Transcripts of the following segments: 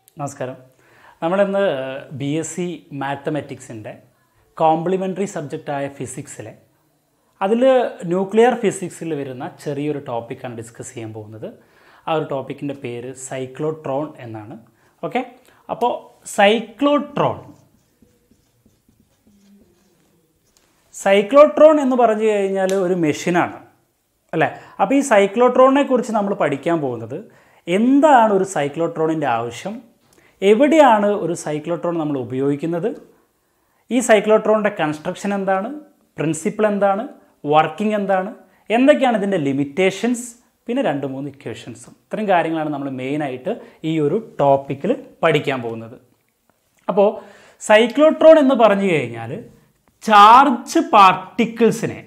നമസ്കാരം നമ്മളിന്ന് B S C മാത്തമെറ്റിക്സിൻ്റെ കോംപ്ലിമെൻ്ററി സബ്ജക്റ്റായ ഫിസിക്സിലെ അതിൽ ന്യൂക്ലിയർ ഫിസിക്സിൽ വരുന്ന ചെറിയൊരു ടോപ്പിക്കാണ് ഡിസ്കസ് ചെയ്യാൻ പോകുന്നത് ആ ഒരു ടോപ്പിക്കിൻ്റെ പേര് സൈക്ലോട്രോൺ എന്നാണ് ഓക്കെ അപ്പോൾ സൈക്ലോട്രോൺ സൈക്ലോട്രോൺ എന്ന് പറഞ്ഞു കഴിഞ്ഞാൽ ഒരു മെഷീനാണ് അല്ലേ അപ്പോൾ ഈ സൈക്ലോട്രോണിനെ കുറിച്ച് നമ്മൾ പഠിക്കാൻ പോകുന്നത് എന്താണ് ഒരു സൈക്ലോട്രോണിൻ്റെ ആവശ്യം എവിടെയാണ് ഒരു സൈക്ലോട്രോൺ നമ്മൾ ഉപയോഗിക്കുന്നത് ഈ സൈക്ലോട്രോണിൻ്റെ കൺസ്ട്രക്ഷൻ എന്താണ് പ്രിൻസിപ്പിൾ എന്താണ് വർക്കിംഗ് എന്താണ് എന്തൊക്കെയാണ് ഇതിൻ്റെ ലിമിറ്റേഷൻസ് പിന്നെ രണ്ട് മൂന്ന് ഇക്വേഷൻസും ഇത്രയും കാര്യങ്ങളാണ് നമ്മൾ മെയിനായിട്ട് ഈ ഒരു ടോപ്പിക്കിൽ പഠിക്കാൻ പോകുന്നത് അപ്പോൾ സൈക്ലോട്രോൺ എന്ന് പറഞ്ഞു കഴിഞ്ഞാൽ ചാർജ് പാർട്ടിക്കിൾസിനെ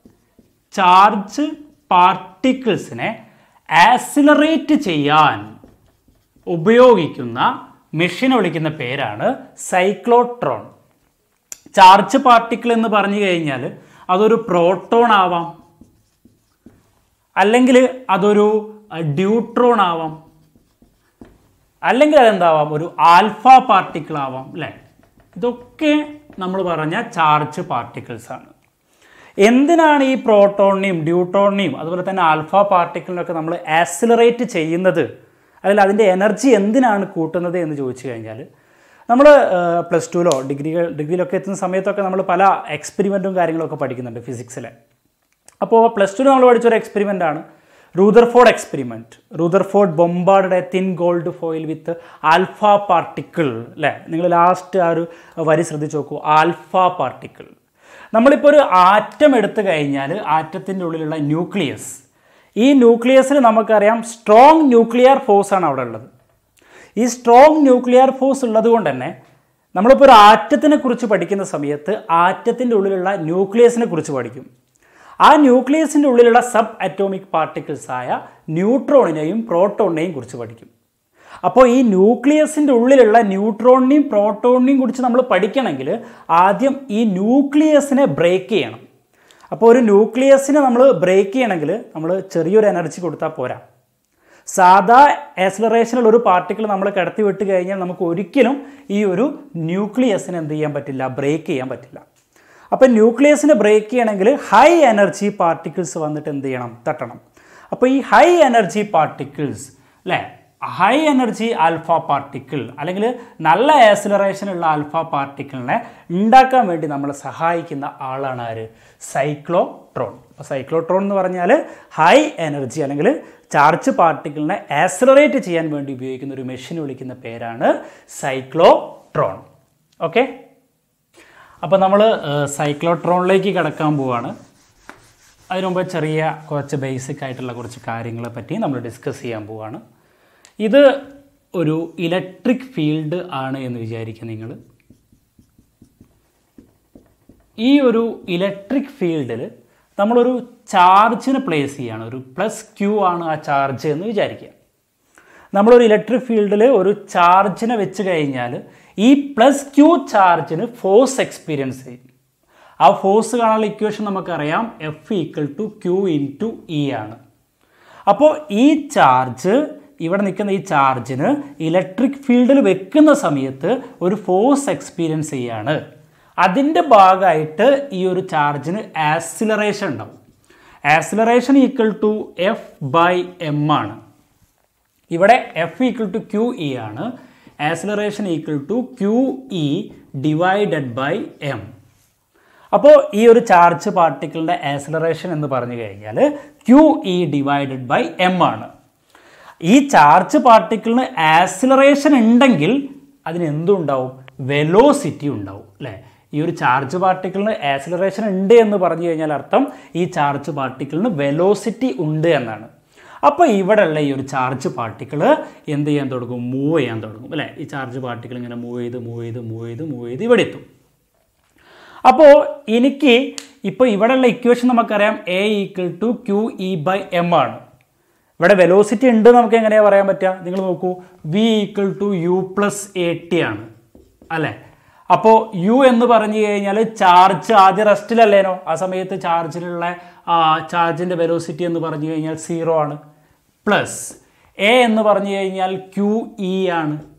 ചാർജ് പാർട്ടിക്കിൾസിനെ ആക്സിലറേറ്റ് ചെയ്യാൻ ഉപയോഗിക്കുന്ന മെഷീനെ വിളിക്കുന്ന പേരാണ് സൈക്ലോട്രോൺ ചാർജ് പാർട്ടിക്കിൾ എന്ന് പറഞ്ഞു കഴിഞ്ഞാൽ അതൊരു പ്രോട്ടോൺ ആവാം അല്ലെങ്കിൽ അതൊരു ഡ്യൂട്രോൺ ആവാം അല്ലെങ്കിൽ അതെന്താവാം ഒരു ആൽഫ പാർട്ടിക്കിൾ ആവാം അല്ലേ ഇതൊക്കെ നമ്മൾ പറഞ്ഞ ചാർജ് പാർട്ടിക്കിൾസ് ആണ് എന്തിനാണ് ഈ പ്രോട്ടോണിനെയും ഡ്യൂട്ടോണിനെയും അതുപോലെ തന്നെ ആൽഫ പാർട്ടിക്കിളിനൊക്കെ നമ്മൾ ആക്സിലറേറ്റ് ചെയ്യുന്നത് അതിൽ അതിൻ്റെ എനർജി എന്തിനാണ് കൂട്ടുന്നത് എന്ന് ചോദിച്ചു കഴിഞ്ഞാൽ നമ്മൾ പ്ലസ് ടുവിലോ ഡിഗ്രികൾ ഡിഗ്രിയിലൊക്കെ എത്തുന്ന സമയത്തൊക്കെ നമ്മൾ പല എക്സ്പെരിമെൻറ്റും കാര്യങ്ങളൊക്കെ പഠിക്കുന്നുണ്ട് ഫിസിക്സിലെ അപ്പോൾ പ്ലസ് ടുവിൽ നമ്മൾ പഠിച്ചൊരു എക്സ്പെരിമെൻ്റ് ആണ് Rutherford experiment Rutherford bombard thin gold foil with alpha particle അല്ലേ നിങ്ങൾ ലാസ്റ്റ് ആ ഒരു വരി ശ്രദ്ധിച്ച് നോക്കൂ ആൽഫ പാർട്ടിക്കിൾ നമ്മളിപ്പോൾ ഒരു ആറ്റം എടുത്തു കഴിഞ്ഞാൽ ആറ്റത്തിൻ്റെ ഉള്ളിലുള്ള ന്യൂക്ലിയസ് ഈ ന്യൂക്ലിയസിൽ നമുക്കറിയാം സ്ട്രോങ് ന്യൂക്ലിയർ ഫോഴ്സാണ് അവിടെ ഉള്ളത് ഈ സ്ട്രോങ് ന്യൂക്ലിയർ ഫോഴ്സ് ഉള്ളത് കൊണ്ട് തന്നെ നമ്മളിപ്പോൾ ഒരു ആറ്റത്തിനെ കുറിച്ച് പഠിക്കുന്ന സമയത്ത് ആറ്റത്തിൻ്റെ ഉള്ളിലുള്ള ന്യൂക്ലിയസിനെ കുറിച്ച് പഠിക്കും ആ ന്യൂക്ലിയസിൻ്റെ ഉള്ളിലുള്ള സബ് അറ്റോമിക് പാർട്ടിക്കിൾസ് ആയ ന്യൂട്രോണിനെയും പ്രോട്ടോണിനെയും കുറിച്ച് പഠിക്കും അപ്പോൾ ഈ ന്യൂക്ലിയസിൻ്റെ ഉള്ളിലുള്ള ന്യൂട്രോണിനെയും പ്രോട്ടോണിനെയും കുറിച്ച് നമ്മൾ പഠിക്കണമെങ്കിൽ ആദ്യം ഈ ന്യൂക്ലിയസിനെ ബ്രേക്ക് ചെയ്യണം അപ്പോൾ ഒരു ന്യൂക്ലിയസിനെ നമ്മൾ ബ്രേക്ക് ചെയ്യണമെങ്കിൽ നമ്മൾ ചെറിയൊരു എനർജി കൊടുത്താൽ പോരാ സാധാ ആക്സിലറേഷനിൽ ഒരു പാർട്ടിക്കിൾ നമ്മൾ കിടത്തി വിട്ട് കഴിഞ്ഞാൽ നമുക്ക് ഒരിക്കലും ഈ ഒരു ന്യൂക്ലിയസിനെ എന്ത് ചെയ്യാൻ പറ്റില്ല ബ്രേക്ക് ചെയ്യാൻ പറ്റില്ല അപ്പോൾ ന്യൂക്ലിയസിനെ ബ്രേക്ക് ചെയ്യണമെങ്കിൽ ഹൈ എനർജി പാർട്ടിക്കിൾസ് വന്നിട്ട് എന്ത് ചെയ്യണം തട്ടണം അപ്പോൾ ഈ ഹൈ എനർജി പാർട്ടിക്കിൾസ് അല്ലേ ഹൈ എനർജി ആൽഫ പാർട്ടിക്കിൾ അല്ലെങ്കിൽ നല്ല ആക്സിലറേഷനുള്ള ആൽഫ പാർട്ടിക്കിളിനെ ഉണ്ടാക്കാൻ വേണ്ടി നമ്മളെ സഹായിക്കുന്ന ആളാണ് ആര് സൈക്ലോട്രോൺ അപ്പോൾ സൈക്ലോട്രോൺ എന്ന് പറഞ്ഞാൽ ഹൈ എനർജി അല്ലെങ്കിൽ ചാർജ് പാർട്ടിക്കിളിനെ ആക്സിലറേറ്റ് ചെയ്യാൻ വേണ്ടി ഉപയോഗിക്കുന്ന ഒരു മെഷീൻ വിളിക്കുന്ന പേരാണ് സൈക്ലോട്രോൺ ഓക്കെ അപ്പോൾ നമ്മൾ സൈക്ലോട്രോണിലേക്ക് കിടക്കാൻ പോവാണ് അതിനു മുമ്പ് ചെറിയ കുറച്ച് ബേസിക് ആയിട്ടുള്ള കുറച്ച് കാര്യങ്ങളെ പറ്റി നമ്മൾ ഡിസ്കസ് ചെയ്യാൻ പോവാണ് ഇത് ഒരു ഇലക്ട്രിക് ഫീൽഡ് ആണ് എന്ന് വിചാരിക്കുക നിങ്ങൾ ഈ ഒരു ഇലക്ട്രിക് ഫീൽഡിൽ നമ്മളൊരു ചാർജിനെ പ്ലേസ് ചെയ്യാണ് ഒരു പ്ലസ് ക്യൂ ആണ് ആ ചാർജ് എന്ന് വിചാരിക്കുക നമ്മളൊരു ഇലക്ട്രിക് ഫീൽഡിൽ ഒരു ചാർജിനെ വെച്ച് കഴിഞ്ഞാൽ ഈ പ്ലസ് ക്യൂ ചാർജിന് ഫോഴ്സ് എക്സ്പീരിയൻസ് ചെയ്യും ആ ഫോഴ്സ് കാണാനുള്ള ഇക്വേഷൻ നമുക്കറിയാം F equal to Q into E ആണ് അപ്പോൾ ഈ ചാർജ് ഇവിടെ നിൽക്കുന്ന ഈ ചാർജിന് ഇലക്ട്രിക് ഫീൽഡിൽ വെക്കുന്ന സമയത്ത് ഒരു ഫോഴ്സ് എക്സ്പീരിയൻസ് ചെയ്യാണ് അതിൻ്റെ ഭാഗമായിട്ട് ഈ ഒരു ചാർജിന് ആക്സിലറേഷൻ ഉണ്ടാവും acceleration equal to F by M ആണ് ഇവിടെ F equal to Q E ആണ് acceleration equal to Q E divided by M അപ്പോൾ ഈ ഒരു ചാർജ് പാർട്ടിക്കിളിൻ്റെ ആക്സിലറേഷൻ എന്ന് പറഞ്ഞു കഴിഞ്ഞാൽ Q E divided by M ആണ് ഈ ചാർജ് പാർട്ടിക്കിളിന് ആക്സിലറേഷൻ ഉണ്ടെങ്കിൽ അതിന് എന്തുണ്ടാവും വെലോസിറ്റി ഉണ്ടാവും അല്ലേ ഈ ഒരു ചാർജ് പാർട്ടിക്കിളിന് ആക്സിലറേഷൻ ഉണ്ട് എന്ന് പറഞ്ഞു കഴിഞ്ഞാൽ അർത്ഥം ഈ ചാർജ് പാർട്ടിക്കിളിന് വെലോസിറ്റി ഉണ്ട് എന്നാണ് അപ്പോൾ ഇവിടെയുള്ള ഈ ഒരു ചാർജ് പാർട്ടിക്കിൾ എന്ത് ചെയ്യാൻ തുടങ്ങും മൂവ് ചെയ്യാൻ തുടങ്ങും അല്ലേ ഈ ചാർജ് പാർട്ടിക്കിൾ ഇങ്ങനെ മൂവ് ചെയ്ത് മൂവ് ചെയ്ത് മൂവ് ചെയ്ത് മൂവ് ചെയ്ത് ഇവിടെ എത്തും അപ്പോൾ എനിക്ക് ഇപ്പോൾ ഇവിടെയുള്ള ഇക്വേഷൻ നമുക്കറിയാം A equal to Q E by M ആണ് ഇവിടെ വെലോസിറ്റി ഉണ്ട് നമുക്ക് എങ്ങനെയാണ് പറയാൻ പറ്റുക നിങ്ങൾ നോക്കൂ V equal to U plus A T ആണ് അല്ലേ അപ്പോൾ യു എന്ന് പറഞ്ഞു കഴിഞ്ഞാൽ ചാർജ് ആദ്യം റെസ്റ്റിലല്ലേനോ ആ സമയത്ത് ചാർജിലുള്ള ചാർജിൻ്റെ വെലോസിറ്റി എന്ന് പറഞ്ഞു കഴിഞ്ഞാൽ സീറോ ആണ് പ്ലസ് എ എന്ന് പറഞ്ഞു കഴിഞ്ഞാൽ ക്യു ഇ ആണ്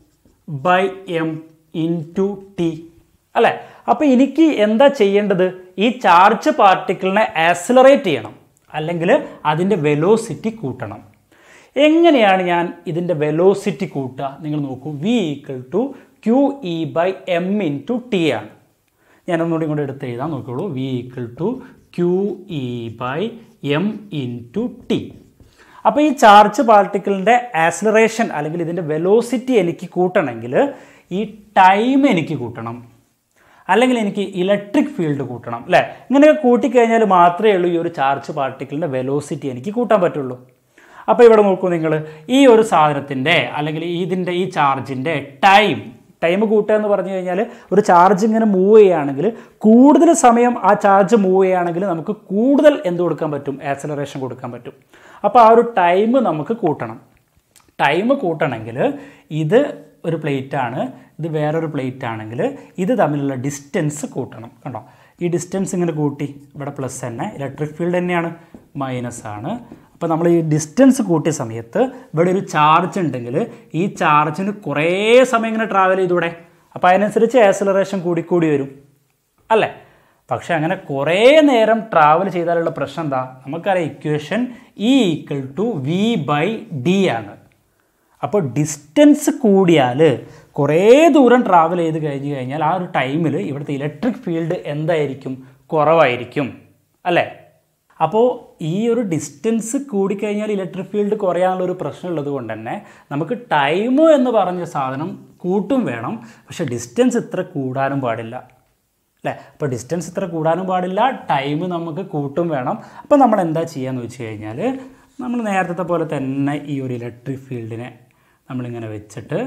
by M into T അല്ലേ അപ്പോൾ എനിക്ക് എന്താ ചെയ്യേണ്ടത് ഈ ചാർജ് പാർട്ടിക്കിളിനെ ആക്സിലറേറ്റ് ചെയ്യണം അല്ലെങ്കിൽ അതിൻ്റെ വെലോസിറ്റി കൂട്ടണം എങ്ങനെയാണ് ഞാൻ ഇതിൻ്റെ വെലോസിറ്റി കൂട്ടുക നിങ്ങൾ നോക്കൂ V equal to Q E by M into T ആണ് ഞാൻ ഒന്നുകൂടി കൂടെ എടുത്ത് എഴുതാൻ നോക്കിയോളൂ V equal to Q E by M into T അപ്പോൾ ഈ ചാർജ് പാർട്ടിക്കിളിൻ്റെ ആക്സിലറേഷൻ അല്ലെങ്കിൽ ഇതിൻ്റെ വെലോസിറ്റി എനിക്ക് കൂട്ടണമെങ്കിൽ ഈ ടൈം എനിക്ക് കൂട്ടണം അല്ലെങ്കിൽ എനിക്ക് ഇലക്ട്രിക് ഫീൽഡ് കൂട്ടണം അല്ലേ ഇങ്ങനെയൊക്കെ കൂട്ടിക്കഴിഞ്ഞാൽ മാത്രമേ ഉള്ളൂ ഈ ഒരു ചാർജ് പാർട്ടിക്കിളിൻ്റെ വെലോസിറ്റി എനിക്ക് കൂട്ടാൻ പറ്റുള്ളൂ അപ്പോൾ ഇവിടെ നോക്കൂ നിങ്ങൾ ഈ ഒരു സാധനത്തിൻ്റെ അല്ലെങ്കിൽ ഇതിൻ്റെ ഈ ചാർജിൻ്റെ ടൈം ടൈം കൂട്ടുക എന്ന് പറഞ്ഞു കഴിഞ്ഞാൽ ഒരു ചാർജ് ഇങ്ങനെ മൂവ് ചെയ്യുകയാണെങ്കിൽ കൂടുതൽ സമയം ആ ചാർജ് മൂവ് ചെയ്യുകയാണെങ്കിൽ നമുക്ക് കൂടുതൽ എന്ത് കൊടുക്കാൻ പറ്റും ആക്സലറേഷൻ കൊടുക്കാൻ പറ്റും അപ്പോൾ ആ ഒരു ടൈം നമുക്ക് കൂട്ടണം ടൈം കൂട്ടണമെങ്കിൽ ഇത് ഒരു പ്ലേറ്റ് ആണ് ഇത് വേറൊരു പ്ലേറ്റ് ആണെങ്കിൽ ഇത് തമ്മിലുള്ള ഡിസ്റ്റൻസ് കൂട്ടണം കണ്ടോ ഈ ഡിസ്റ്റൻസ് ഇങ്ങനെ കൂട്ടി ഇവിടെ പ്ലസ് തന്നെ ഇലക്ട്രിക് ഫീൽഡ് തന്നെയാണ് മൈനസ് ആണ് അപ്പോൾ നമ്മൾ ഈ ഡിസ്റ്റൻസ് കൂട്ടിയ സമയത്ത് ഇവിടെ ഒരു ചാർജ് ഉണ്ടെങ്കിൽ ഈ ചാർജിന് കുറേ സമയം ഇങ്ങനെ ട്രാവൽ ചെയ്തൂടെ അപ്പോൾ അതിനനുസരിച്ച് ആക്സലറേഷൻ കൂടിക്കൂടി വരും അല്ലേ പക്ഷെ അങ്ങനെ കുറേ നേരം ട്രാവൽ ചെയ്താലുള്ള പ്രശ്നം എന്താ നമുക്കറിയാം equation E equal to V by D ആണ് അപ്പോൾ ഡിസ്റ്റൻസ് കൂടിയാൽ കുറേ ദൂരം ട്രാവൽ ചെയ്ത് കഴിഞ്ഞ് കഴിഞ്ഞാൽ ആ ഒരു ടൈമിൽ ഇവിടുത്തെ ഇലക്ട്രിക് ഫീൽഡ് എന്തായിരിക്കും കുറവായിരിക്കും അല്ലേ അപ്പോൾ ഈ ഒരു ഡിസ്റ്റൻസ് കൂടിക്കഴിഞ്ഞാൽ ഇലക്ട്രിക് ഫീൽഡ് കുറയാനുള്ള ഒരു പ്രശ്നം ഉള്ളത് കൊണ്ട് തന്നെ നമുക്ക് ടൈം എന്ന് പറഞ്ഞ സാധനം കൂട്ടും വേണം പക്ഷേ ഡിസ്റ്റൻസ് ഇത്ര കൂടാനും പാടില്ല അല്ലേ അപ്പോൾ ഡിസ്റ്റൻസ് ഇത്ര കൂടാനും പാടില്ല ടൈം നമുക്ക് കൂട്ടും വേണം അപ്പോൾ നമ്മൾ എന്താ ചെയ്യാന്ന് വെച്ച് കഴിഞ്ഞാൽ നമ്മൾ നേരത്തെ പോലെ തന്നെ ഈ ഒരു ഇലക്ട്രിക് ഫീൽഡിനെ നമ്മളിങ്ങനെ വെച്ചിട്ട്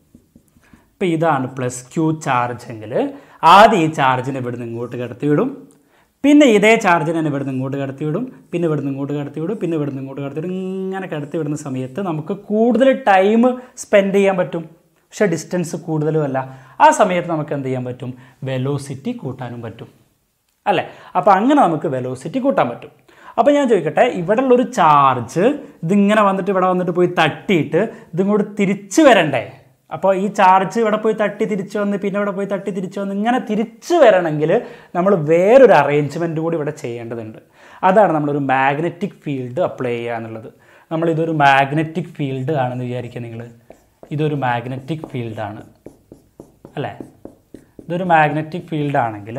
ഇപ്പോൾ ഇതാണ് പ്ലസ് ക്യൂ ചാർജ് എങ്കിൽ ആദ്യം ഈ ചാർജിനെ ഇവിടുന്ന് ഇങ്ങോട്ട് കടത്തി വിടും പിന്നെ ഇതേ ചാർജിനെ തന്നെ ഇവിടുന്ന് ഇങ്ങോട്ട് കടത്തി വിടും പിന്നെ ഇവിടുന്ന് ഇങ്ങോട്ട് കടത്തി വിടും പിന്നെ ഇവിടുന്ന് ഇങ്ങോട്ട് കടത്തി വിടും ഇങ്ങനെ കടത്തി വിടുന്ന സമയത്ത് നമുക്ക് കൂടുതൽ ടൈം സ്പെൻഡ് ചെയ്യാൻ പറ്റും പക്ഷേ ഡിസ്റ്റൻസ് കൂടുതലുമല്ല ആ സമയത്ത് നമുക്ക് എന്ത് ചെയ്യാൻ പറ്റും വെലോസിറ്റി കൂട്ടാനും പറ്റും അല്ലേ അപ്പോൾ അങ്ങനെ നമുക്ക് വെലോസിറ്റി കൂട്ടാൻ പറ്റും അപ്പോൾ ഞാൻ ചോദിക്കട്ടെ ഇവിടെയുള്ള ഒരു ചാർജ് ഇതിങ്ങനെ വന്നിട്ട് ഇവിടെ വന്നിട്ട് പോയി തട്ടിയിട്ട് ഇതിങ്ങോട്ട് തിരിച്ചു വരണ്ടേ അപ്പോൾ ഈ ചാർജ് ഇവിടെ പോയി തട്ടി തിരിച്ചു വന്ന് പിന്നെ ഇവിടെ പോയി തട്ടി തിരിച്ചു വന്ന് ഇങ്ങനെ തിരിച്ചു വരണമെങ്കിൽ നമ്മൾ വേറൊരു അറേഞ്ച്മെൻറ്റ് കൂടി ഇവിടെ ചെയ്യേണ്ടതുണ്ട് അതാണ് നമ്മളൊരു മാഗ്നറ്റിക് ഫീൽഡ് അപ്ലൈ ചെയ്യുക എന്നുള്ളത് നമ്മൾ ഇതൊരു മാഗ്നറ്റിക് ഫീൽഡ് ആണെന്ന് വിചാരിക്കുക നിങ്ങൾ ഇതൊരു മാഗ്നറ്റിക് ഫീൽഡാണ് അല്ലേ ഇതൊരു മാഗ്നറ്റിക് ഫീൽഡ് ആണെങ്കിൽ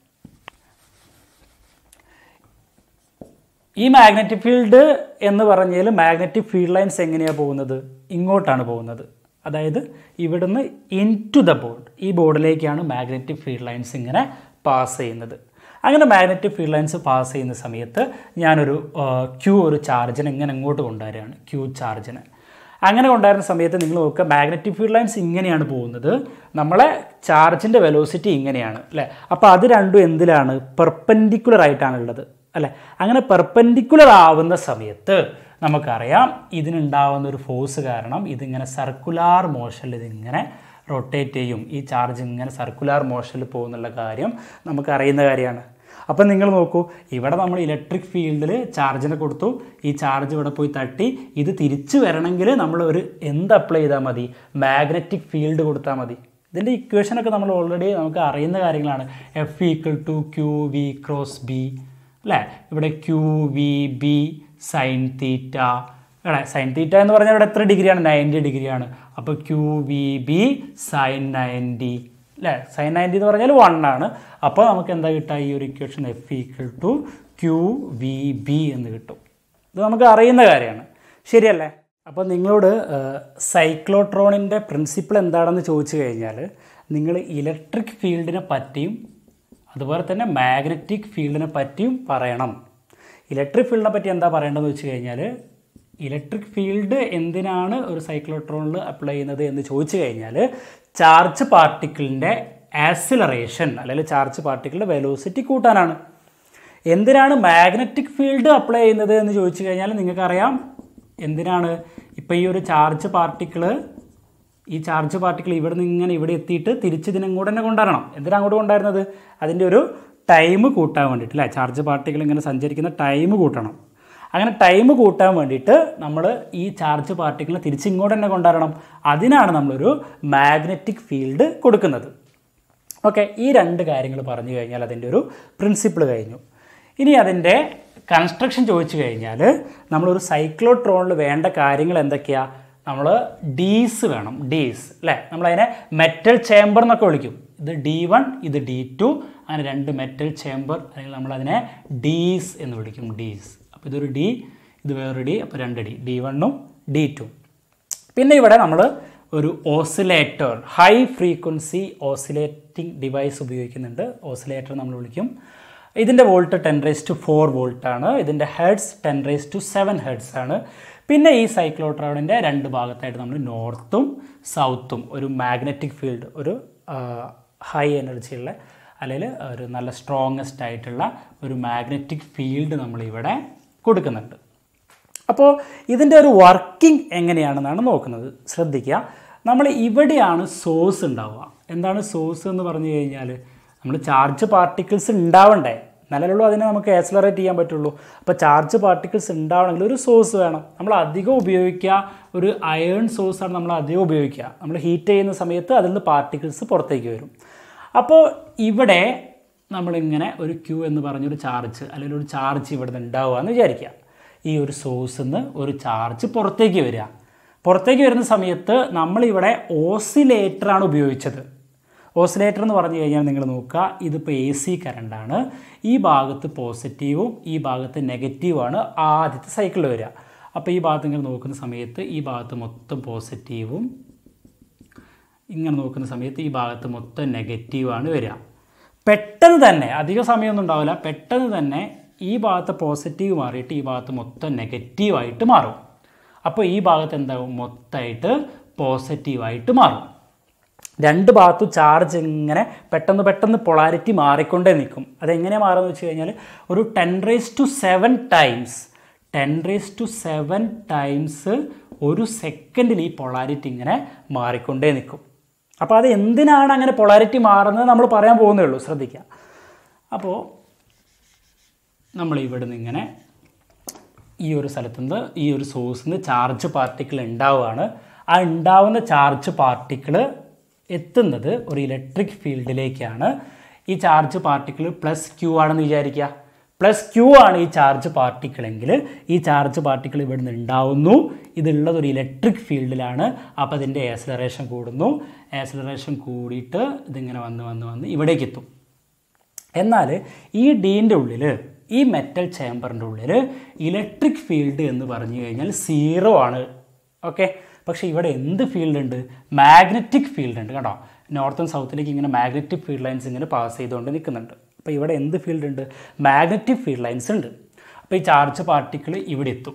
ഈ മാഗ്നറ്റിക് ഫീൽഡ് എന്ന് പറഞ്ഞാൽ മാഗ്നറ്റിക് ഫീൽഡ് ലൈൻസ് എങ്ങനെയാണ് പോകുന്നത് ഇങ്ങോട്ടാണ് പോകുന്നത് അതായത് ഇവിടുന്ന് ഇൻ ടു ദ ബോർഡ് ഈ ബോർഡിലേക്കാണ് മാഗ്നറ്റിക് ഫീൽഡ് ലൈൻസ് ഇങ്ങനെ പാസ് ചെയ്യുന്നത് അങ്ങനെ മാഗ്നറ്റിക് ഫീൽഡ് ലൈൻസ് പാസ് ചെയ്യുന്ന സമയത്ത് ഞാനൊരു ക്യൂ ഒരു ചാർജിനെ ഇങ്ങനെ ഇങ്ങോട്ട് കൊണ്ടുവരികയാണ് ക്യൂ ചാർജിനെ അങ്ങനെ കൊണ്ടുവരുന്ന സമയത്ത് നിങ്ങൾ നോക്കുക മാഗ്നറ്റിക് ഫീൽഡ് ലൈൻസ് ഇങ്ങനെയാണ് പോകുന്നത് നമ്മളെ ചാർജിൻ്റെ വെലോസിറ്റി ഇങ്ങനെയാണ് അല്ലേ അപ്പോൾ അത് രണ്ടും എന്തിലാണ് പെർപ്പൻഡിക്കുലർ ആയിട്ടാണ് ഉള്ളത് അല്ലേ അങ്ങനെ പെർപ്പൻഡിക്കുലർ ആവുന്ന സമയത്ത് നമുക്കറിയാം ഇതിനുണ്ടാവുന്ന ഒരു ഫോഴ്സ് കാരണം ഇതിങ്ങനെ സർക്കുലാർ മോഷനിൽ ഇതിങ്ങനെ റൊട്ടേറ്റ് ചെയ്യും ഈ ചാർജ് ഇങ്ങനെ സർക്കുലാർ മോഷനിൽ പോകുന്നുള്ള കാര്യം നമുക്കറിയുന്ന കാര്യമാണ് അപ്പം നിങ്ങൾ നോക്കൂ ഇവിടെ നമ്മൾ ഇലക്ട്രിക് ഫീൽഡിൽ ചാർജിനെ കൊടുത്തു ഈ ചാർജ് ഇവിടെ പോയി തട്ടി ഇത് തിരിച്ചു വരണമെങ്കിൽ നമ്മൾ ഒരു എന്ത് അപ്ലൈ ചെയ്താൽ മതി മാഗ്നറ്റിക് ഫീൽഡ് കൊടുത്താൽ മതി ഇതിൻ്റെ ഇക്വേഷനൊക്കെ നമ്മൾ ഓൾറെഡി നമുക്ക് അറിയുന്ന കാര്യങ്ങളാണ് F equal to Q V cross B അല്ലേ ഇവിടെ Q V B sine theta അല്ലേ സൈൻ തീറ്റ എന്ന് പറഞ്ഞാൽ ഇവിടെ എത്ര ഡിഗ്രിയാണ് നയൻറ്റി ഡിഗ്രിയാണ് അപ്പോൾ Q V B sine ninety അല്ലേ സൈൻ നയൻറ്റി എന്ന് പറഞ്ഞാൽ വൺ ആണ് അപ്പോൾ നമുക്ക് എന്താ കിട്ടുക ഈ ഒരു equation F equal to Q V B എന്ന് കിട്ടും ഇത് നമുക്ക് അറിയുന്ന കാര്യമാണ് ശരിയല്ലേ അപ്പോൾ നിങ്ങളോട് സൈക്ലോട്രോണിൻ്റെ പ്രിൻസിപ്പിൾ എന്താണെന്ന് ചോദിച്ചു കഴിഞ്ഞാൽ നിങ്ങൾ ഇലക്ട്രിക് ഫീൽഡിനെ പറ്റിയും അതുപോലെ തന്നെ മാഗ്നറ്റിക് ഫീൽഡിനെ പറ്റിയും പറയണം ഇലക്ട്രിക് ഫീൽഡിനെ പറ്റി എന്താ പറയേണ്ടതെന്ന് വെച്ച് കഴിഞ്ഞാൽ ഇലക്ട്രിക് ഫീൽഡ് എന്തിനാണ് ഒരു സൈക്ലോട്രോണിൽ അപ്ലൈ ചെയ്യുന്നത് എന്ന് ചോദിച്ചു കഴിഞ്ഞാൽ ചാർജ് പാർട്ടിക്കിളിൻ്റെ ആക്സിലറേഷൻ അല്ലെങ്കിൽ ചാർജ് പാർട്ടിക്കിളിൻ്റെ വെലോസിറ്റി കൂട്ടാനാണ് എന്തിനാണ് മാഗ്നറ്റിക് ഫീൽഡ് അപ്ലൈ ചെയ്യുന്നത് എന്ന് ചോദിച്ചു കഴിഞ്ഞാൽ നിങ്ങൾക്കറിയാം എന്തിനാണ് ഇപ്പോൾ ഈ ഒരു ചാർജ് പാർട്ടിക്കിള് ഈ ചാർജ് പാർട്ടിക്കിൾ ഇവിടെ നിന്ന് ഇങ്ങനെ ഇവിടെ എത്തിയിട്ട് തിരിച്ച് ഇതിനങ്ങോട്ട് തന്നെ കൊണ്ടുവരണം എന്തിനാണ് അങ്ങോട്ട് കൊണ്ടുവരുന്നത് അതിൻ്റെ ഒരു ടൈം കൂട്ടാൻ വേണ്ടിയിട്ട് അല്ലേ ചാർജ് പാർട്ടിക്കിൾ ഇങ്ങനെ സഞ്ചരിക്കുന്ന ടൈം കൂട്ടണം അങ്ങനെ ടൈം കൂട്ടാൻ വേണ്ടിയിട്ട് നമ്മൾ ഈ ചാർജ് പാർട്ടിക്കിളിനെ തിരിച്ചിങ്ങോട്ട് തന്നെ കൊണ്ടുവരണം അതിനാണ് നമ്മളൊരു മാഗ്നറ്റിക് ഫീൽഡ് കൊടുക്കുന്നത് ഓക്കെ ഈ രണ്ട് കാര്യങ്ങൾ പറഞ്ഞു കഴിഞ്ഞാൽ അതിൻ്റെ ഒരു പ്രിൻസിപ്പിൾ കഴിഞ്ഞു ഇനി അതിൻ്റെ കൺസ്ട്രക്ഷൻ ചോദിച്ചു കഴിഞ്ഞാൽ നമ്മളൊരു സൈക്ലോട്രോണിൽ വേണ്ട കാര്യങ്ങൾ എന്തൊക്കെയാണ് നമ്മൾ ഡീസ് വേണം ഡീസ് അല്ലേ നമ്മളതിനെ മെറ്റൽ ചേമ്പർ എന്നൊക്കെ വിളിക്കും ഇത് ഡി വൺ ഇത് ഡി ടു അങ്ങനെ രണ്ട് മെറ്റൽ ചേമ്പർ അല്ലെങ്കിൽ നമ്മളതിനെ ഡീസ് എന്ന് വിളിക്കും ഡീസ് അപ്പോൾ ഇതൊരു ഡി ഇത് വേറൊരു ഡി അപ്പോൾ രണ്ട് ഡി ഡി വണ്ണും ഡി ടു പിന്നെ ഇവിടെ നമ്മൾ ഒരു oscillator high frequency oscillating device ഉപയോഗിക്കുന്നുണ്ട് ഓസിലേറ്റർ നമ്മൾ വിളിക്കും ഇതിൻ്റെ volt ten raise to four വോൾട്ടാണ് ഇതിൻ്റെ hertz ten raise to seven hertz ആണ് പിന്നെ ഈ സൈക്ലോട്രോണിൻ്റെ രണ്ട് ഭാഗത്തായിട്ട് നമ്മൾ നോർത്തും സൗത്തും ഒരു മാഗ്നറ്റിക് ഫീൽഡ് ഒരു ഹൈ എനർജിയുള്ള അല്ലെങ്കിൽ ഒരു നല്ല സ്ട്രോങ്ങസ്റ്റ് ആയിട്ടുള്ള ഒരു മാഗ്നറ്റിക് ഫീൽഡ് നമ്മളിവിടെ കൊടുക്കുന്നുണ്ട് അപ്പോൾ ഇതിൻ്റെ ഒരു വർക്കിംഗ് എങ്ങനെയാണെന്നാണ് നോക്കുന്നത് ശ്രദ്ധിക്കുക നമ്മൾ ഇവിടെയാണ് സോഴ്സ് ഉണ്ടാവുക എന്താണ് സോഴ്സ് എന്ന് പറഞ്ഞു കഴിഞ്ഞാൽ നമ്മൾ ചാർജ് പാർട്ടിക്കിൾസ് ഉണ്ടാവണ്ടേ എന്നാലേ അതിനെ നമുക്ക് ആക്സലറേറ്റ് ചെയ്യാൻ പറ്റുള്ളൂ അപ്പോൾ ചാർജ് പാർട്ടിക്കിൾസ് ഉണ്ടാവണമെങ്കിൽ ഒരു സോഴ്സ് വേണം നമ്മൾ അധികം ഉപയോഗിക്കുക ഒരു അയേൺ സോഴ്സാണ് നമ്മൾ അധികം ഉപയോഗിക്കുക നമ്മൾ ഹീറ്റ് ചെയ്യുന്ന സമയത്ത് അതിൽ നിന്ന് പാർട്ടിക്കിൾസ് പുറത്തേക്ക് വരും അപ്പോൾ ഇവിടെ നമ്മളിങ്ങനെ ഒരു ക്യൂ എന്ന് പറഞ്ഞൊരു ചാർജ് അല്ലെങ്കിൽ ഒരു ചാർജ് ഇവിടെ നിന്ന് ഉണ്ടാവുക എന്ന് വിചാരിക്കുക ഈ ഒരു സോഴ്സിൽ നിന്ന് ഒരു ചാർജ് പുറത്തേക്ക് വരിക പുറത്തേക്ക് വരുന്ന സമയത്ത് നമ്മളിവിടെ ഓസിലേറ്ററാണ് ഉപയോഗിച്ചത് ഓസിലേറ്റർ എന്ന് പറഞ്ഞു കഴിഞ്ഞാൽ നിങ്ങൾ നോക്കുക ഇതിപ്പോൾ എ സി കറണ്ടാണ് ഈ ഭാഗത്ത് പോസിറ്റീവും ഈ ഭാഗത്ത് നെഗറ്റീവുമാണ് ആദ്യത്തെ സൈക്കിളിൽ വരിക അപ്പോൾ ഈ ഭാഗത്ത് നിങ്ങൾ നോക്കുന്ന സമയത്ത് ഈ ഭാഗത്ത് മൊത്തം പോസിറ്റീവും ഇങ്ങനെ നോക്കുന്ന സമയത്ത് ഈ ഭാഗത്ത് മൊത്തം നെഗറ്റീവാണ് വരിക പെട്ടെന്ന് തന്നെ അധിക സമയമൊന്നും ഉണ്ടാവില്ല പെട്ടെന്ന് തന്നെ ഈ ഭാഗത്ത് പോസിറ്റീവ് മാറിയിട്ട് ഈ ഭാഗത്ത് മൊത്തം നെഗറ്റീവായിട്ട് മാറും അപ്പോൾ ഈ ഭാഗത്ത് എന്താവും മൊത്തമായിട്ട് പോസിറ്റീവായിട്ട് മാറും രണ്ട് ഭാഗത്തും ചാർജ് ഇങ്ങനെ പെട്ടെന്ന് പെട്ടെന്ന് പൊളാരിറ്റി മാറിക്കൊണ്ടേ നിൽക്കും അതെങ്ങനെ മാറുമെന്ന് വെച്ച് കഴിഞ്ഞാൽ ഒരു ten raise to seven times ten raise to seven times ഒരു സെക്കൻഡിൽ ഈ പൊളാരിറ്റി ഇങ്ങനെ മാറിക്കൊണ്ടേ നിൽക്കും അപ്പോൾ അത് എന്തിനാണ് അങ്ങനെ പൊളാരിറ്റി മാറുന്നത് നമ്മൾ പറയാൻ പോകുന്നേ ഉള്ളൂ ശ്രദ്ധിക്കുക അപ്പോൾ നമ്മൾ ഇവിടെ നിന്ന് ഇങ്ങനെ ഈ ഒരു സ്ഥലത്തു നിന്ന് ഈ ഒരു സോഴ്സിൽ നിന്ന് ചാർജ് പാർട്ടിക്കിൾ ഉണ്ടാവുകയാണ് ആ ഉണ്ടാവുന്ന ചാർജ് പാർട്ടിക്കിൾ എത്തുന്നത് ഒരു ഇലക്ട്രിക് ഫീൽഡിലേക്കാണ് ഈ ചാർജ് പാർട്ടിക്കിൾ പ്ലസ് ക്യൂ ആണെന്ന് വിചാരിക്കുക പ്ലസ് ക്യൂ ആണ് ഈ ചാർജ് പാർട്ടിക്കിൾ എങ്കിൽ ഈ ചാർജ് പാർട്ടിക്കിൾ ഇവിടെ നിന്ന് ഉണ്ടാവുന്നു ഇതുള്ളത് ഒരു ഇലക്ട്രിക് ഫീൽഡിലാണ് അപ്പോൾ അതിൻ്റെ ആക്സലറേഷൻ കൂടുന്നു ആക്സലറേഷൻ കൂടിയിട്ട് ഇതിങ്ങനെ വന്ന് വന്ന് വന്ന് ഇവിടേക്ക് എത്തും എന്നാൽ ഈ ഡീൻ്റെ ഉള്ളിൽ ഈ മെറ്റൽ ചേമ്പറിൻ്റെ ഉള്ളിൽ ഇലക്ട്രിക് ഫീൽഡ് എന്ന് പറഞ്ഞു കഴിഞ്ഞാൽ സീറോ ആണ് ഓക്കെ പക്ഷേ ഇവിടെ എന്ത് ഫീൽഡ് ഉണ്ട് മാഗ്നറ്റിക് ഫീൽഡ് ഉണ്ട് കേട്ടോ നോർത്തും സൗത്തിലേക്ക് ഇങ്ങനെ മാഗ്നറ്റിക് ഫീൽഡ് ലൈൻസ് ഇങ്ങനെ പാസ് ചെയ്തുകൊണ്ട് നിൽക്കുന്നുണ്ട് അപ്പോൾ ഇവിടെ എന്ത് ഫീൽഡ് ഉണ്ട് മാഗ്നറ്റിക് ഫീൽഡ് ലൈൻസ് ഉണ്ട് അപ്പോൾ ഈ ചാർജ് പാർട്ടിക്കിൾ ഇവിടെ എത്തും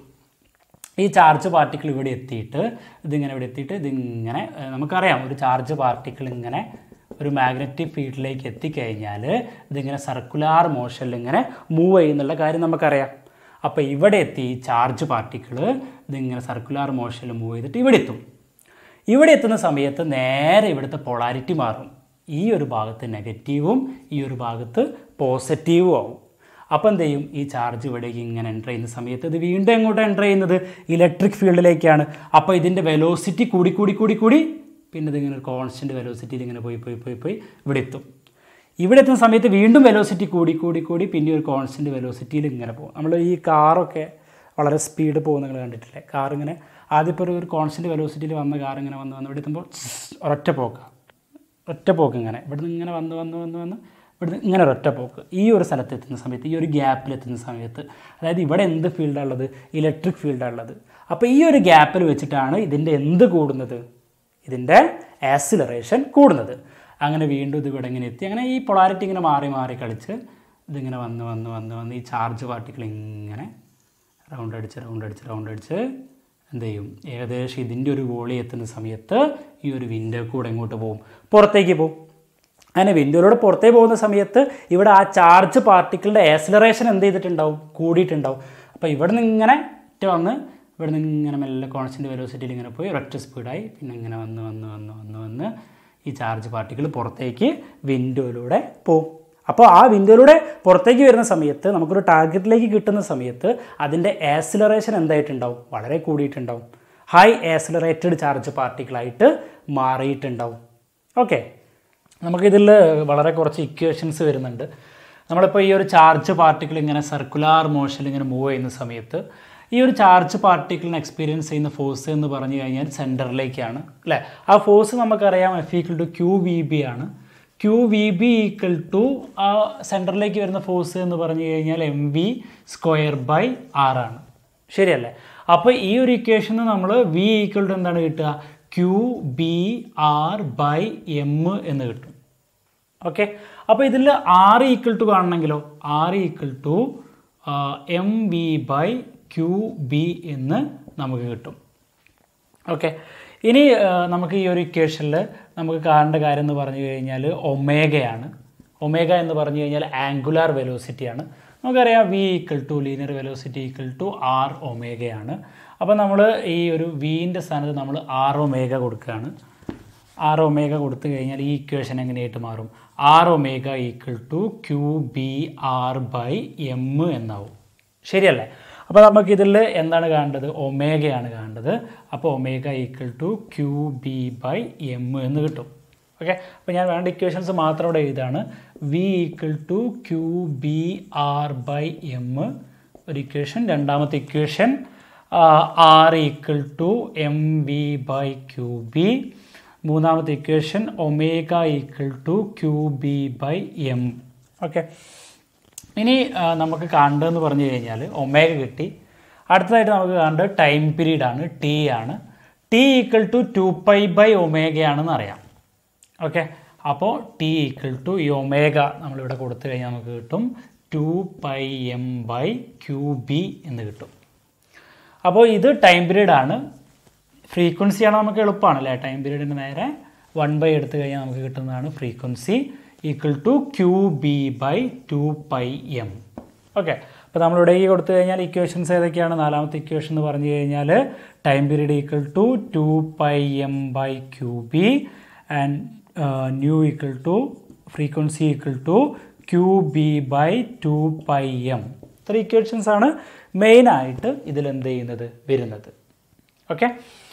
ഈ ചാർജ് പാർട്ടിക്കിൾ ഇവിടെ എത്തിയിട്ട് ഇതിങ്ങനെ ഇവിടെ എത്തിയിട്ട് ഇതിങ്ങനെ ഏഹ്, നമുക്കറിയാം ഒരു ചാർജ് പാർട്ടിക്കിൾ ഇങ്ങനെ ഒരു മാഗ്നറ്റിക് ഫീൽഡിലേക്ക് എത്തിക്കഴിഞ്ഞാൽ ഇതിങ്ങനെ സർക്കുലാർ മോഷനിൽ ഇങ്ങനെ മൂവ് ചെയ്യുന്നുള്ള കാര്യം നമുക്കറിയാം അപ്പോൾ ഇവിടെ എത്തി ഈ ചാർജ് പാർട്ടിക്കിൾ ഇതിങ്ങനെ സർക്കുലാർ മോഷനിൽ മൂവ് ചെയ്തിട്ട് ഇവിടെ എത്തും ഇവിടെ എത്തുന്ന സമയത്ത് നേരെ ഇവിടുത്തെ പൊളാരിറ്റി മാറും ഈ ഒരു ഭാഗത്ത് നെഗറ്റീവും ഈ ഒരു ഭാഗത്ത് പോസിറ്റീവും ആവും അപ്പോൾ എന്ത് ചെയ്യും ഈ ചാർജ് ഇവിടേക്ക് ഇങ്ങനെ എൻ്റർ ചെയ്യുന്ന സമയത്ത് ഇത് വീണ്ടും എങ്ങോട്ട് എൻ്റർ ചെയ്യുന്നത് ഇലക്ട്രിക് ഫീൽഡിലേക്കാണ് അപ്പോൾ ഇതിൻ്റെ വെലോസിറ്റി കൂടി കൂടി കൂടി കൂടി പിന്നെ ഇതിങ്ങനെ ഒരു കോൺസ്റ്റൻറ്റ് വെലോസിറ്റിയിൽ ഇങ്ങനെ പോയി പോയി പോയി പോയി ഇവിടെ എത്തും ഇവിടെ എത്തുന്ന സമയത്ത് വീണ്ടും വെലോസിറ്റി കൂടി കൂടി കൂടി പിന്നെ ഒരു കോൺസ്റ്റൻറ്റ് വെലോസിറ്റിയിൽ ഇങ്ങനെ പോകും നമ്മൾ ഈ കാറൊക്കെ വളരെ സ്പീഡ് പോകുന്ന നിങ്ങൾ കണ്ടിട്ടില്ലേ കാർ ഇങ്ങനെ ആദ്യം ഇപ്പോൾ ഒരു കോൺസ്റ്റൻറ്റ് വെലോസിറ്റിയിൽ വന്ന കാർ ഇങ്ങനെ വന്ന് വന്ന് ഇവിടെ എത്തുമ്പോൾ ഒരൊറ്റ പോക്കാണ് ഒറ്റ പോക്ക് ഇങ്ങനെ ഇവിടുന്ന് ഇങ്ങനെ വന്ന് വന്ന് വന്ന് വന്ന് ഇവിടുന്ന് ഇങ്ങനെ ഒരൊറ്റ പോക്ക് ഈ ഒരു സ്ഥലത്ത് എത്തുന്ന സമയത്ത് ഈ ഒരു ഗ്യാപ്പിൽ എത്തുന്ന സമയത്ത് അതായത് ഇവിടെ എന്ത് ഫീൽഡാണ് ഉള്ളത് ഇലക്ട്രിക് ഫീൽഡാണ് ഉള്ളത് അപ്പോൾ ഈ ഒരു ഗ്യാപ്പിൽ വെച്ചിട്ടാണ് ഇതിൻ്റെ എന്ത് കൂടുന്നത് ഇതിൻ്റെ ആക്സിലറേഷൻ കൂടുന്നത് അങ്ങനെ വീണ്ടും ഇത് ഇവിടെ ഇങ്ങനെ എത്തി അങ്ങനെ ഈ പൊളാരിറ്റി ഇങ്ങനെ മാറി മാറി കളിച്ച് ഇതിങ്ങനെ വന്ന് വന്ന് വന്ന് വന്ന് ഈ ചാർജ് പാർട്ടിക്കിൾ ഇങ്ങനെ റൗണ്ട് അടിച്ച് റൗണ്ട് അടിച്ച് റൗണ്ട് അടിച്ച് എന്ത് ചെയ്യും ഏകദേശം ഇതിൻ്റെ ഒരു വോളി എത്തുന്ന സമയത്ത് ഈ ഒരു വിൻഡോ കൂടെ ഇങ്ങോട്ട് പോകും പുറത്തേക്ക് പോകും അങ്ങനെ വിൻഡോയിലൂടെ പുറത്തേക്ക് പോകുന്ന സമയത്ത് ഇവിടെ ആ ചാർജ് പാർട്ടിക്കിളിൻ്റെ ആക്സിലറേഷൻ എന്ത് ചെയ്തിട്ടുണ്ടാവും കൂടിയിട്ടുണ്ടാവും അപ്പോൾ ഇവിടെ നിന്ന് ഇങ്ങനെ ഒറ്റ വന്ന് ഇവിടെ നിന്ന് ഇങ്ങനെ മെല്ലെ കോൺസ്റ്റൻറ്റ് വെലോസിറ്റിയിൽ ഇങ്ങനെ പോയി ഒരൊറ്റ സ്പീഡായി പിന്നെ ഇങ്ങനെ വന്ന് വന്ന് വന്ന് വന്ന് വന്ന് ഈ ചാർജ് പാർട്ടിക്കിൾ പുറത്തേക്ക് വിൻഡോയിലൂടെ പോകും അപ്പോൾ ആ വിൻഡോയിലൂടെ പുറത്തേക്ക് വരുന്ന സമയത്ത് നമുക്കൊരു ടാർഗറ്റിലേക്ക് കിട്ടുന്ന സമയത്ത് അതിൻ്റെ ആക്സിലറേഷൻ എന്തായിട്ടുണ്ടാവും വളരെ കൂടിയിട്ടുണ്ടാവും ഹൈ ആക്സിലറേറ്റഡ് ചാർജ് പാർട്ടിക്കിളായിട്ട് മാറിയിട്ടുണ്ടാവും ഓക്കെ നമുക്കിതിൽ വളരെ കുറച്ച് ഇക്വേഷൻസ് വരുന്നുണ്ട് നമ്മളിപ്പോൾ ഈ ഒരു ചാർജ് പാർട്ടിക്കിൾ ഇങ്ങനെ സർക്കുലാർ മോഷനിൽ ഇങ്ങനെ മൂവ് ചെയ്യുന്ന സമയത്ത് ഈ ഒരു ചാർജ് പാർട്ടിക്കിളിന് എക്സ്പീരിയൻസ് ചെയ്യുന്ന ഫോഴ്സ് എന്ന് പറഞ്ഞു കഴിഞ്ഞാൽ സെൻറ്ററിലേക്കാണ് അല്ലേ ആ ഫോഴ്സ് നമുക്കറിയാം F equal to Q V B ആണ് Q V B equal to ആ സെൻറ്ററിലേക്ക് വരുന്ന ഫോഴ്സ് എന്ന് പറഞ്ഞു കഴിഞ്ഞാൽ M V square by R ആണ് ശരിയല്ലേ അപ്പോൾ ഈ ഒരു ഇക്വേഷന് നമ്മൾ വി ഈക്വൽ ടു എന്താണ് കിട്ടുക Q B R by M എന്ന് കിട്ടും ഓക്കെ അപ്പോൾ ഇതിൽ ആർ ഈക്വൽ ടു കാണണമെങ്കിലോ R equal to M V by Q B എന്ന് നമുക്ക് കിട്ടും ഓക്കെ ഇനി ആ, നമുക്ക് ഈ ഒരു ഇക്വേഷനിൽ നമുക്ക് കാണേണ്ട കാര്യം എന്ന് പറഞ്ഞു കഴിഞ്ഞാൽ ഒമേഗയാണ് ഒമേഗ എന്ന് പറഞ്ഞു കഴിഞ്ഞാൽ ആംഗുലാർ വെലോസിറ്റിയാണ് നമുക്കറിയാം V equal to linear velocity equal to R ഒമേഗയാണ് അപ്പോൾ നമ്മൾ ഈ ഒരു വിൻ്റെ സ്ഥാനത്ത് നമ്മൾ ആർ ഒമേഗ കൊടുക്കുകയാണ് ആർ ഒമേഗ കൊടുത്തു കഴിഞ്ഞാൽ ഈ ഇക്വേഷൻ എങ്ങനെയായിട്ട് മാറും R omega equal to Q B R by M എന്നാവും ശരിയല്ലേ അപ്പോൾ നമുക്കിതിൽ എന്താണ് കാണേണ്ടത് ഒമേഗയാണ് കാണേണ്ടത് അപ്പോൾ omega equal to Q B by M എന്ന് കിട്ടും ഓക്കെ അപ്പോൾ ഞാൻ വേണ്ട ഇക്വേഷൻസ് മാത്രം ഇവിടെ എഴുതാണ് V equal to Q B R by M ഒരു ഇക്വേഷൻ രണ്ടാമത്തെ equation R equal to M V by Q B മൂന്നാമത്തെ equation omega equal to Q B by M okay ഇനി ആ, നമുക്ക് കാണേണ്ടതെന്ന് പറഞ്ഞു കഴിഞ്ഞാൽ ഒമേഗ കിട്ടി അടുത്തതായിട്ട് നമുക്ക് കാണേണ്ടത് ടൈം പീരീഡ് ആണ് ടി ആണ് T equal to two pi by ഒമേഗയാണെന്ന് അറിയാം ഓക്കെ അപ്പോൾ ടി ഈക്വൽ ടു ഈ ഒമേഗ നമ്മളിവിടെ കൊടുത്തു കഴിഞ്ഞാൽ നമുക്ക് കിട്ടും two pi M by Q B എന്ന് കിട്ടും അപ്പോൾ ഇത് ടൈം പീരീഡ് ആണ് ഫ്രീക്വൻസി ആണ് നമുക്ക് എളുപ്പമാണ് അല്ലേ ടൈം പീരീഡിന് നേരെ വൺ ബൈ എടുത്തു കഴിഞ്ഞാൽ നമുക്ക് കിട്ടുന്നതാണ് frequency equal to Q B by two pi M okay അപ്പോൾ നമ്മളിവിടെ ഈ കൊടുത്തു കഴിഞ്ഞാൽ ഇക്വേഷൻസ് ഏതൊക്കെയാണ് നാലാമത്തെ ഇക്വേഷൻ എന്ന് പറഞ്ഞു കഴിഞ്ഞാൽ time period equal to two pi M by Q B and nu equal to frequency equal to Q B by two pi M ഇത്ര ഇക്വേഷൻസ് ആണ് മെയിനായിട്ട് ഇതിൽ എന്ത് ചെയ്യുന്നത് വരുന്നത് ഓക്കെ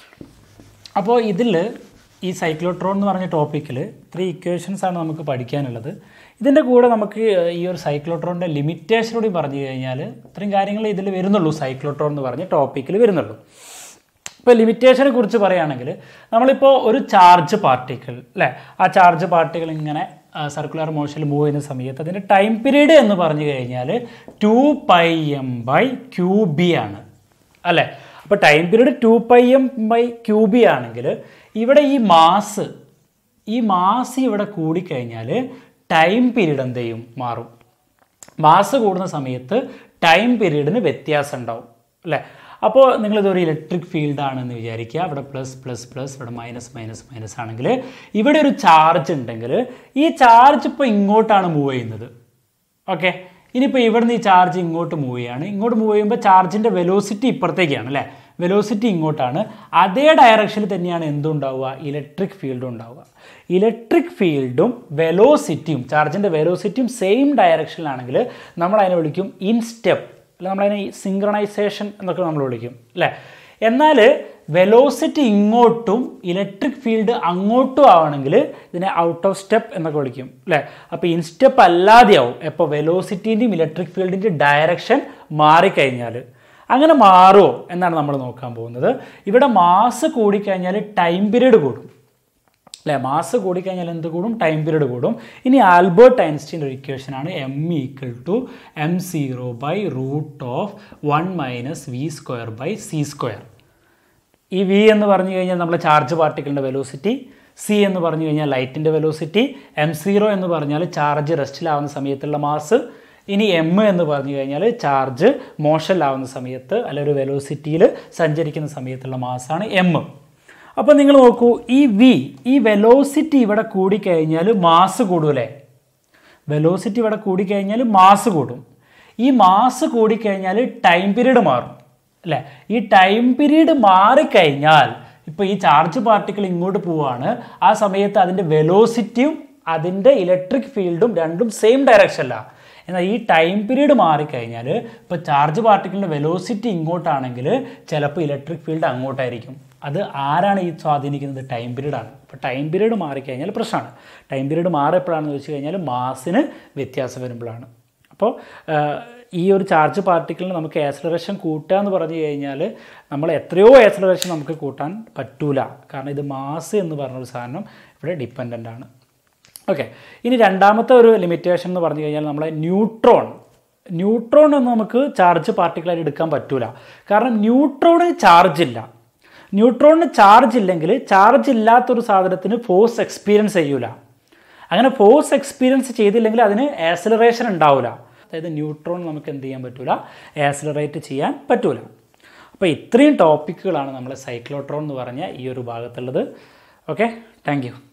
അപ്പോൾ ഇതിൽ ഈ സൈക്ലോട്രോൺ എന്ന് പറഞ്ഞ ടോപ്പിക്കിൽ ത്രീ ഇക്വേഷൻസ് ആണ് നമുക്ക് പഠിക്കാനുള്ളത് ഇതിൻ്റെ കൂടെ നമുക്ക് ഈ ഒരു സൈക്ലോട്രോണിൻ്റെ ലിമിറ്റേഷൻ കൂടി പറഞ്ഞു കഴിഞ്ഞാൽ ഇത്രയും കാര്യങ്ങൾ ഇതിൽ വരുന്നുള്ളൂ സൈക്ലോട്രോൺ എന്ന് പറഞ്ഞ ടോപ്പിക്കിൽ വരുന്നുള്ളൂ ഇപ്പോൾ ലിമിറ്റേഷനെ കുറിച്ച് പറയുകയാണെങ്കിൽ നമ്മളിപ്പോൾ ഒരു ചാർജ് പാർട്ടിക്കിൾ അല്ലേ ആ ചാർജ് പാർട്ടിക്കിൾ ഇങ്ങനെ സർക്കുലർ മോഷനിൽ മൂവ് ചെയ്യുന്ന സമയത്ത് അതിൻ്റെ ടൈം പീരീഡ് എന്ന് പറഞ്ഞു കഴിഞ്ഞാൽ two pi M by Q B ആണ് അല്ലേ അപ്പോൾ time period two pi M by Q B ആണെങ്കിൽ ഇവിടെ ഈ മാസ് ഈ മാസ് ഇവിടെ കൂടിക്കഴിഞ്ഞാൽ ടൈം പീരീഡ് എന്ത് ചെയ്യും മാറും മാസ് കൂടുന്ന സമയത്ത് ടൈം പീരീഡിന് വ്യത്യാസം ഉണ്ടാവും അല്ലേ അപ്പോൾ നിങ്ങളിതൊരു ഇലക്ട്രിക് ഫീൽഡ് ആണെന്ന് വിചാരിക്കുക ഇവിടെ പ്ലസ് പ്ലസ് പ്ലസ് ഇവിടെ മൈനസ് മൈനസ് മൈനസ് ആണെങ്കിൽ ഇവിടെ ഒരു ചാർജ് ഉണ്ടെങ്കിൽ ഈ ചാർജ് ഇപ്പോൾ ഇങ്ങോട്ടാണ് മൂവ് ചെയ്യുന്നത് ഓക്കെ ഇനിയിപ്പോൾ ഇവിടുന്ന് ഈ ചാർജ് ഇങ്ങോട്ട് മൂവ് ചെയ്യാണ് ഇങ്ങോട്ട് മൂവ് ചെയ്യുമ്പോൾ ചാർജിൻ്റെ വെലോസിറ്റി ഇപ്പുറത്തേക്കാണ് അല്ലേ വെലോസിറ്റി ഇങ്ങോട്ടാണ് അതേ ഡയറക്ഷനിൽ തന്നെയാണ് എന്തുണ്ടാവുക ഇലക്ട്രിക് ഫീൽഡും ഉണ്ടാവുക ഇലക്ട്രിക് ഫീൽഡും വെലോസിറ്റിയും ചാർജിൻ്റെ വെലോസിറ്റിയും സെയിം ഡയറക്ഷനിലാണെങ്കിൽ നമ്മൾ അതിനെ വിളിക്കും ഇൻ സ്റ്റെപ്പ് അല്ല നമ്മളതിനെ സിങ്ക്രണൈസേഷൻ എന്നൊക്കെ നമ്മൾ വിളിക്കും അല്ലേ എന്നാൽ വെലോസിറ്റി ഇങ്ങോട്ടും ഇലക്ട്രിക് ഫീൽഡ് അങ്ങോട്ടും ആവണമെങ്കിൽ ഇതിനെ ഔട്ട് ഓഫ് സ്റ്റെപ്പ് എന്നൊക്കെ വിളിക്കും അല്ലേ അപ്പോൾ ഇൻ സ്റ്റെപ്പ് അല്ലാതെയാവും എപ്പോൾ വെലോസിറ്റീൻ്റെയും ഇലക്ട്രിക് ഫീൽഡിൻ്റെ ഡയറക്ഷൻ മാറിക്കഴിഞ്ഞാൽ അങ്ങനെ മാറുമോ എന്നാണ് നമ്മൾ നോക്കാൻ പോകുന്നത് ഇവിടെ മാസ് കൂടിക്കഴിഞ്ഞാൽ ടൈം പീരീഡ് കൂടും അല്ലേ മാസ് കൂടിക്കഴിഞ്ഞാൽ എന്ത് കൂടും ടൈം പീരീഡ് കൂടും ഇനി ആൽബർട്ട് ഐൻസ്റ്റീൻ ഒരു ഇക്വേഷൻ ആണ് M equal to M zero by root of one minus V square by C square ഈ വി എന്ന് പറഞ്ഞു കഴിഞ്ഞാൽ നമ്മുടെ ചാർജ് പാർട്ടിക്കിളിൻ്റെ വെലോസിറ്റി സി എന്ന് പറഞ്ഞു കഴിഞ്ഞാൽ ലൈറ്റിൻ്റെ വെലോസിറ്റി എം സീറോ എന്ന് പറഞ്ഞാൽ ചാർജ് റെസ്റ്റിലാവുന്ന സമയത്തുള്ള മാസ് ഇനി എം എന്ന് പറഞ്ഞു കഴിഞ്ഞാൽ ചാർജ് മോഷനിലാവുന്ന സമയത്ത് അല്ലെ ഒരു വെലോസിറ്റിയിൽ സഞ്ചരിക്കുന്ന സമയത്തുള്ള മാസാണ് എം അപ്പോൾ നിങ്ങൾ നോക്കൂ ഈ വി ഈ വെലോസിറ്റി ഇവിടെ കൂടിക്കഴിഞ്ഞാൽ മാസ് കൂടൂലേ വെലോസിറ്റി ഇവിടെ കൂടിക്കഴിഞ്ഞാൽ മാസ് കൂടും ഈ മാസ് കൂടിക്കഴിഞ്ഞാൽ ടൈം പീരീഡ് മാറും അല്ലേ ഈ ടൈം പീരീഡ് മാറിക്കഴിഞ്ഞാൽ ഇപ്പോൾ ഈ ചാർജ് പാർട്ടിക്കിൾ ഇങ്ങോട്ട് പോവാണ് ആ സമയത്ത് അതിൻ്റെ വെലോസിറ്റിയും അതിൻ്റെ ഇലക്ട്രിക് ഫീൽഡും രണ്ടും സെയിം ഡയറക്ഷനില്ല എന്നാൽ ഈ ടൈം പീരീഡ് മാറിക്കഴിഞ്ഞാൽ ഇപ്പോൾ ചാർജ് പാർട്ടിക്കിളിൻ്റെ വെലോസിറ്റി ഇങ്ങോട്ടാണെങ്കിൽ ചിലപ്പോൾ ഇലക്ട്രിക് ഫീൽഡ് അങ്ങോട്ടായിരിക്കും അത് ആരാണ് ഈ സ്വാധീനിക്കുന്നത് ടൈം പീരീഡാണ് അപ്പോൾ ടൈം പീരീഡ് മാറിക്കഴിഞ്ഞാൽ പ്രശ്നമാണ് ടൈം പീരീഡ് മാറിയപ്പോഴാണെന്ന് വെച്ച് കഴിഞ്ഞാൽ മാസിന് വ്യത്യാസം വരുമ്പോഴാണ് അപ്പോൾ ഈ ഒരു ചാർജ് പാർട്ടിക്കിളിന് നമുക്ക് ആക്സലറേഷൻ കൂട്ടുക എന്ന് പറഞ്ഞു കഴിഞ്ഞാൽ നമ്മൾ എത്രയോ ആക്സലറേഷൻ നമുക്ക് കൂട്ടാൻ പറ്റൂല കാരണം ഇത് മാസ് എന്ന് പറഞ്ഞൊരു സാധനം ഇവിടെ ഡിപ്പെൻഡൻ്റ് ആണ് ഓക്കെ ഇനി രണ്ടാമത്തെ ഒരു ലിമിറ്റേഷൻ എന്ന് പറഞ്ഞു കഴിഞ്ഞാൽ നമ്മളെ ന്യൂട്രോൺ ന്യൂട്രോൺ എന്ന് നമുക്ക് ചാർജ് പാർട്ടിക്കിളായിട്ട് എടുക്കാൻ പറ്റൂല കാരണം ന്യൂട്രോണിന് ചാർജ് ഇല്ല ന്യൂട്രോണിന് ചാർജ് ഇല്ലെങ്കിൽ ചാർജ് ഇല്ലാത്തൊരു സാധനത്തിന് ഫോഴ്സ് എക്സ്പീരിയൻസ് ചെയ്യൂല അങ്ങനെ ഫോഴ്സ് എക്സ്പീരിയൻസ് ചെയ്തില്ലെങ്കിൽ അതിന് ആക്സിലറേഷൻ ഉണ്ടാവില്ല അതായത് ന്യൂട്രോൺ നമുക്ക് എന്ത് ചെയ്യാൻ പറ്റൂല ആക്സിലറേറ്റ് ചെയ്യാൻ പറ്റൂല അപ്പോൾ ഇത്രയും ടോപ്പിക്കുകളാണ് നമ്മൾ സൈക്ലോട്രോൺ എന്ന് പറഞ്ഞ ഈ ഒരു ഭാഗത്തുള്ളത് ഓക്കെ താങ്ക്